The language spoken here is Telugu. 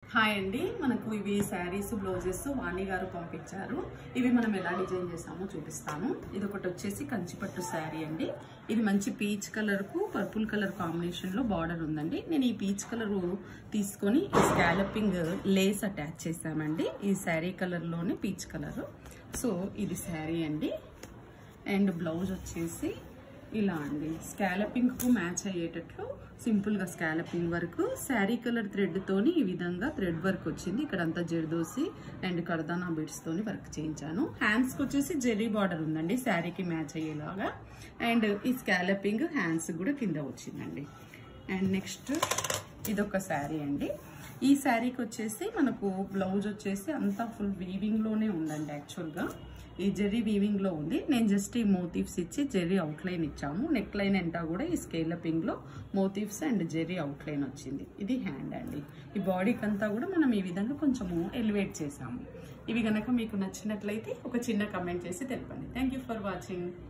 హాయ్ అండి మనకు ఇవి శారీస్ బ్లౌజెస్ వాణి గారు పంపించారు ఇవి మనం ఎలా డిజైన్ చేసామో చూపిస్తాను ఇది ఒకటి వచ్చేసి కంచిపట్టు శారీ అండి ఇది మంచి పీచ్ కలర్ కు పర్పుల్ కలర్ కాంబినేషన్ లో బార్డర్ ఉందండి నేను ఈ పీచ్ కలర్ తీసుకొని ఈ స్కాలపింగ్ లేస్ అటాచ్ చేసామండి ఈ శారీ కలర్ లోనే పీచ్ కలర్ సో ఇది శారీ అండి అండ్ బ్లౌజ్ వచ్చేసి ఇలా అండి స్కాలపింగ్ కు మ్యాచ్ అయ్యేటట్లు సింపుల్ గా స్కాలపింగ్ వరకు శారీ కలర్ థ్రెడ్ తోని ఈ విధంగా థ్రెడ్ వర్క్ వచ్చింది ఇక్కడ అంతా జెర్దోసి అండ్ కడదానా బిడ్స్ తోని వర్క్ చేయించాను హ్యాండ్స్ కి వచ్చేసి జెర్రీ బార్డర్ ఉందండి శారీకి మ్యాచ్ అయ్యేలాగా అండ్ ఈ స్కాలపింగ్ హ్యాండ్స్ కూడా కింద వచ్చిందండి అండ్ నెక్స్ట్ ఇదొక శారీ అండి ఈ శారీకి వచ్చేసి మనకు బ్లౌజ్ వచ్చేసి అంతా ఫుల్ వీవింగ్ లోనే ఉందండి యాక్చువల్ గా ఈ జెర్రీ వీవింగ్ లో ఉంది నేను జస్ట్ ఈ మోటివ్స్ ఇచ్చి జెర్రీ అవుట్ లైన్ ఇచ్చాము నెక్ లైన్ అంతా కూడా ఈ స్కేలపింగ్ లో motives and zari outline వచ్చింది ఇది హ్యాండ్ అండి ఈ బాడీకి అంతా కూడా మనం ఈ విధంగా కొంచెము ఎలివేట్ చేసాము ఇవి గనక మీకు నచ్చినట్లయితే ఒక చిన్న కమెంట్ చేసి తెలపండి థ్యాంక్ ఫర్ వాచింగ్